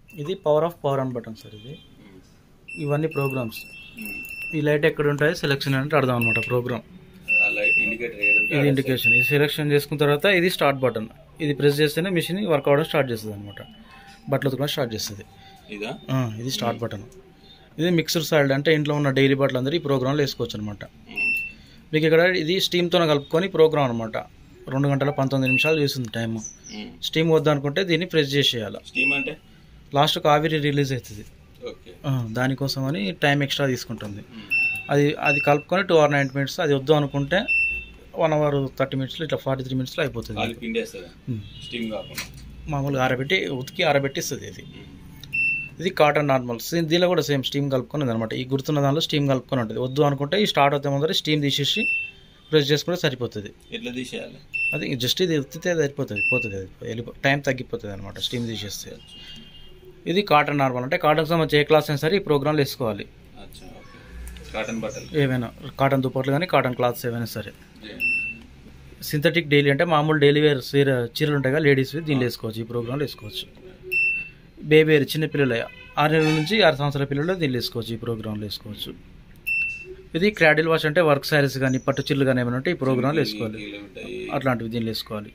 ఇది power off power on button sir ఇది ఇవన్నీ ప్రోగ్రామ్స్ ఈ లైట్ ఎక్కడ ఉంటాయో సెలెక్షన్ అంటే అర్థం అనమాట ప్రోగ్రామ్ ఇండికేటర్ ఇది ఇండికేషన్ ఇది సెలెక్షన్ చేసుకున్న తర్వాత ఇది స్టార్ట్ బటన్ ఇది ప్రెస్ చేస్తేనే మిషన్ వర్క్ అవ్వడం స్టార్ట్ చేస్తుంది అనమాట బట్టలు ఉతకడం స్టార్ట్ చేస్తుంది ఇదా ఆ, ఇది స్టార్ట్ బటన్ ఇది మిక్సర్ సాల్డ్ అంటే ఇంట్లో ఉన్న డైలీ బట్టలు అందరూ ఈ ప్రోగ్రాంలో వేసుకోవచ్చు అనమాట మీకు ఇక్కడ ఇది స్టీమ్తో కలుపుకొని ప్రోగ్రామ్ అనమాట రెండు గంటల పంతొమ్మిది నిమిషాలు చూస్తుంది టైం స్టీమ్ వద్దనుకుంటే దీన్ని ప్రెస్ చేసేయాలి స్టీమ్ అంటే లాస్ట్కి ఆవిరి రిలీజ్ అవుతుంది ఓకే ఆ, దానికోసం అని టైం ఎక్స్ట్రా తీసుకుంటుంది అది అది కలుపుకొని టూ అవర్ నైంటీ మినిట్స్ అది వద్దు అనుకుంటే వన్ అవర్ థర్టీ మినిట్స్లో ఇట్లా ఫార్టీ త్రీ మినిట్స్లో అయిపోతుంది కాలి పిండేస్తుందా ఉమ్. స్టీమ్ కాకుండా మామూలుగా ఆరబెట్టి ఉతికి ఆరబెట్టి ఇస్తుంది ఇది ఇది కాటన్ నార్మల్ సేమ్ దీనిలో కూడా సేమ్ స్టీమ్ కలుపుకొని ఉంది అనమాట ఈ గుర్తున్న దానిలో స్టీమ్ కలుపుకొని ఉంటుంది వద్దు అనుకుంటే ఈ స్టార్ట్ అవుతే ముందర స్టీమ్ తీసేసి ప్రెస్ చేసుకుంటే సరిపోతుంది ఎట్లా తీసేయాలి అది జస్ట్ ఇది ఉత్తితే సరిపోతుంది పోతుంది అది వెళ్ళిపో టైం తగ్గిపోతుంది అనమాట స్టీమ్ తీసేస్తే ఇది కాటన్ నార్మల్ అంటే కాటన్ సంబంధించి ఏ క్లాస్ అయినా సరే ఈ ప్రోగ్రాంలో వేసుకోవాలి అచ్చా ఓకే కాటన్ బట్టలు ఏవైనా కాటన్ దుప్పట్లు కానీ కాటన్ క్లాత్స్ ఏవైనా సరే సింథటిక్ డైలీ అంటే మామూలు డైలీ వేర్ చీర చీరలు ఉంటాయి కదా లేడీస్ దీనిలో వేసుకోవచ్చు ఈ ప్రోగ్రాంలో వేసుకోవచ్చు బేబీ వేర్ చిన్న పిల్లలు ఆరు నెలల నుంచి ఆరు సంవత్సరాల పిల్లలు దీనిలో వేసుకోవచ్చు ఈ ప్రోగ్రాంలో వేసుకోవచ్చు ఇది క్రాడిల్ వాష్ అంటే వర్క్ శారీస్ కానీ పట్టు చీరలు కానీ ఏమైనా ఉంటే ఈ ప్రోగ్రాంలో వేసుకోవాలి కీలు ఉంటాయి అట్లాంటివి దీనిలో వేసుకోవాలి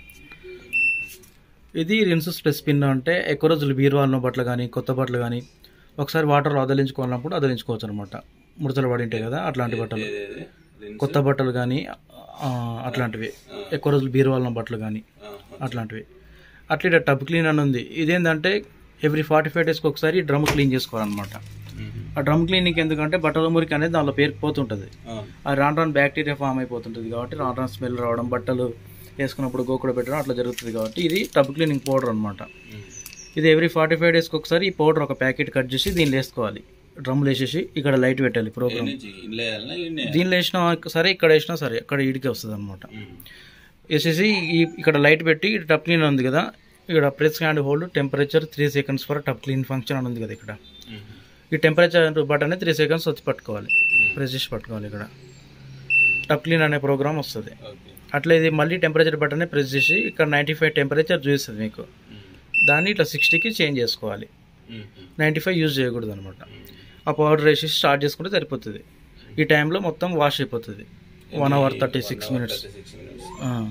ఇది రిన్స్ ప్లస్ పిన్ అంటే ఎక్కువ రోజులు బీరువాలను బట్టలు కానీ కొత్త బట్టలు కానీ ఒకసారి వాటర్లో వదిలించుకోవాలన్నప్పుడు వదిలించుకోవచ్చు అనమాట ముడతలు పడి ఉంటాయి కదా అట్లాంటి బట్టలు ఏదేది? Lens? కొత్త బట్టలు కానీ ఆ, అట్లాంటివి ఎక్కువ రోజులు బీరువాల బట్టలు కానీ ఆహా. అట్లాంటివి అట్లా ఇక్కడ టబ్ క్లీన్ అని ఉంది ఇదేంటంటే ఎవ్రీ ఫార్టీ ఫైవ్ డేస్కి ఒకసారి డ్రమ్ క్లీన్ చేసుకోవాలన్నమాట మ్మ్. ఆ డ్రమ్ క్లీనింగ్ ఎందుకంటే బట్టల మురికి అనేది దానిలో పేరుకుపోతుంటుంది ఆ. అది రాను రాను బ్యాక్టీరియా ఫామ్ అయిపోతుంటుంది కాబట్టి రాను రాను స్మెల్ రావడం బట్టలు వేసుకున్నప్పుడు గోకుడ పెట్టడం అట్లా జరుగుతుంది కాబట్టి ఇది టబ్ క్లీనింగ్ పౌడర్ అనమాట మ్మ్. ఇది ఎవ్రీ ఫార్టీ ఫైవ్ డేస్కి ఒకసారి ఈ పౌడర్ ఒక ప్యాకెట్ కట్ చేసి దీనిలో వేసుకోవాలి డ్రమ్లు వేసేసి ఇక్కడ లైట్ పెట్టాలి ప్రోగ్రామ్ నుంచి ఇల్లు వేయాలనా ఇన్నే దీనిలో వేసినా సరే ఇక్కడ వేసినా సరే అక్కడ ఇడికి వస్తుంది అనమాట మ్మ్. వేసేసి ఈ ఇక్కడ లైట్ పెట్టి టప్ క్లీన్ ఉంది కదా ఇక్కడ press hand hold temperature three seconds for tub clean function అని ఉంది కదా ఇక్కడ మ్మ్. ఈ టెంపరేచర్ బటన్ త్రీ సెకండ్స్ వచ్చి పట్టుకోవాలి ప్రెస్ చేసి పట్టుకోవాలి ఇక్కడ టప్ క్లీన్ అనే ప్రోగ్రామ్ వస్తుంది ఓకే అట్లా ఇది మళ్ళీ టెంపరేచర్ బటన్ ప్రెస్ చేసి ఇక్కడ నైంటీ ఫైవ్ టెంపరేచర్ చూపిస్తుంది మీకు మ్మ్. దాన్ని ఇట్లా సిక్స్టీకి చేంజ్ చేసుకోవాలి మ్మ్. నైంటీ ఫైవ్ యూజ్ చేయకూడదు అనమాట ఆ పౌడర్ వేసి స్టార్ట్ చేసుకుంటే సరిపోతుంది ఈ టైంలో మొత్తం వాష్ అయిపోతుంది one hour thirty six minutes 36 minutes.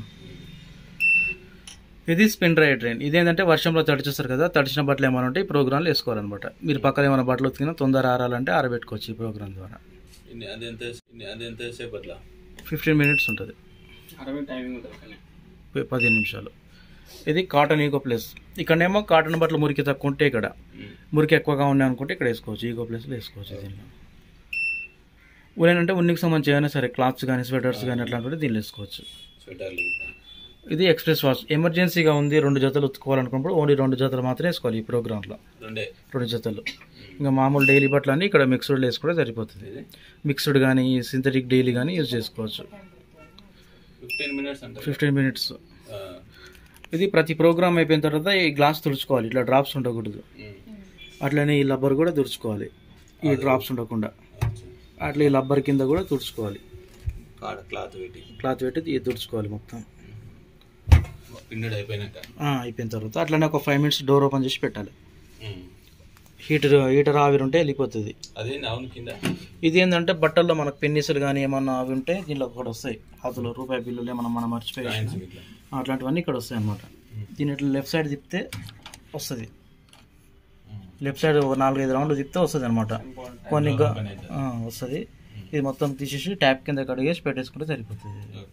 ఇది స్పిన్ డ్రై ట్రైన్ ఇదేంటంటే వర్షంలో తడిచేస్తారు కదా తడిచిన బట్టలు ఏమైనా ఉంటే ఈ ప్రోగ్రాంలో వేసుకోవాలన్నమాట మీరు పక్కన ఏమైనా బట్టలు ఉతికినా తొందర ఆరాలంటే ఆరబెట్టుకోవచ్చు ఈ ప్రోగ్రామ్ ద్వారా ఇన్ని- అది ఎంత ఇన్ని- అది ఎంత సేపు అట్లా ఫిఫ్టీన్ మినిట్స్ ఉంటుంది అరవై టైమింగ్ ఉంటుంది కానీ ప- పదిహేను నిమిషాలు ఇది కాటన్ ఈగో ప్లేస్ ఇక్కడనేమో కాటన్ బట్టలు మురికి తక్కువ ఉంటే ఇక్కడ మురికి ఎక్కువగా ఉన్నాయి అనుకుంటే ఇక్కడ వేసుకోవచ్చు ఈగో ప్లేస్లో వేసుకోవచ్చు దీనిలో ఉలెన్ అంటే ఉన్నికి సంబంధించి ఏమైనా సరే క్లాత్స్ కానీ స్వెటర్స్ కానీ అట్లాంటివి దీనిలో వేసుకోవచ్చు స్వెటర్లు ఇది ఎక్స్ప్రెస్ వాష్ ఎమర్జెన్సీగా ఉంది రెండు జతలు ఉతుకోవాలనుకున్నప్పుడు ఓన్లీ రెండు జతలు మాత్రమే వేసుకోవాలి ఈ ప్రోగ్రాంలో రెండే రెండు జతలు ఇంకా మామూలు డైలీ బట్టలు అన్నీ ఇక్కడ మిక్స్డ్ వేసుకుంటే సరిపోతుంది ఇది మిక్స్డ్ కానీ సింథటిక్ డైలీ కానీ యూజ్ చేసుకోవచ్చు ఫిఫ్టీన్ మినిట్స్ అంటే ఫిఫ్టీన్ మినిట్స్ ఇది ప్రతి ప్రోగ్రామ్ అయిపోయిన తర్వాత ఈ గ్లాస్ తుడుచుకోవాలి ఇట్లా డ్రాప్స్ ఉండకూడదు అట్లనే ఈ లబ్బర్ కూడా తుడుచుకోవాలి ఈ డ్రాప్స్ ఉండకుండా అట్లా ఈ లబ్బర్ కింద కూడా తుడుచుకోవాలి కాడ క్లాత్ పెట్టి క్లాత్ పెట్టి ఇది తుడుచుకోవాలి మొత్తం పిండి అయిపోయినాక ఆ, అయిపోయిన తర్వాత అట్లనే ఒక ఫైవ్ మినిట్స్ డోర్ ఓపెన్ చేసి పెట్టాలి ఉమ్. హీటర్ హీటర్ ఆవిరి ఉంటే వెళ్ళిపోతుంది అదే అవును కింద ఇది ఏంటంటే బట్టల్లో మనకు పెన్నిసులు కానీ ఏమన్నా అవి ఉంటే దీనిలో కూడా వస్తాయి అసలు రూపాయి బిల్లులు ఏమన్నా మనం మర్చిపోయి కాయిన్స్ ఇట్లా. అట్లాంటివన్నీ ఇక్కడ వస్తాయి అన్నమాట దీని ఇట్లా లెఫ్ట్ సైడ్ తిప్పితే వస్తుంది ఉమ్. లెఫ్ట్ సైడ్ ఒక నాలుగైదు రౌండ్లు తిప్పితే వస్తుంది అనమాట కొన్ని గ- ఓపెన్ అవుతుంది. ఆ, వస్తుంది ఇది మొత్తం తీసేసి ట్యాప్ కింద కడిగేసి పెట్టేసుకుంటే సరిపోతుంది ఓకే.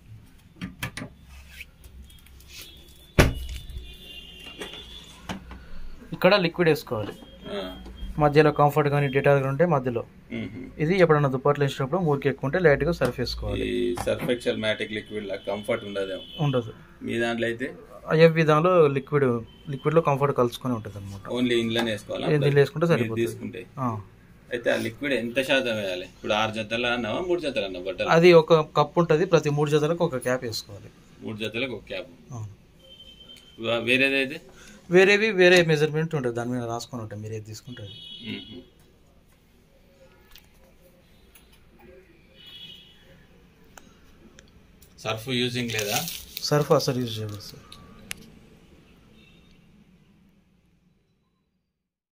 ఇక్కడ లిక్విడ్ వేసుకోవాలి ఆ. మధ్యలో కంఫర్ట్ కానీ డేటా ఉంటే మధ్యలో ఉహు. ఇది ఎప్పుడన్నా దుప్పట్లు వేసినప్పుడు ఊరికి ఎక్కువ ఉంటే లైట్గా సర్ఫ్ వేసుకోవాలి ఈ సర్ఫ్ ఎక్సెల్ మ్యాటిక్ లిక్విడ్ లా కంఫర్ట్ ఉండదేమో ఉండదు మీ దాంట్లో అయితే ఏ విధాలు లిక్విడ్ లిక్విడ్లో కంఫర్ట్ కలుసుకొని ఉంటుంది అనమాట ఓన్లీ ఇంట్లోనే వేసుకోవాలా దీనిలో వేసుకుంటే మీరు సరిపోతుంది తీసుకుంటే ఆ. అయితే ఆ లిక్విడ్ ఎంత శాతం వేయాలి ఇప్పుడు ఆరు జతలు అన్నావా మూడు జతలు అన్నావు బట్టలు అది ఒక కప్ ఉంటుంది ప్రతి మూడు జతలకు ఒక క్యాప్ వేసుకోవాలి మూడు జతలకు ఒక క్యాప్ అవును. వేరేదైతే వేరేవి వేరే మెజర్మెంట్ ఉంటుంది దాని మీద రాసుకొని ఉంటాయి మీరు ఏది తీసుకుంటుంది ఉహు. సర్ఫ్ యూజింగ్ లేదా సర్ఫ్ అసలు యూజ్ చేయకూడదు సార్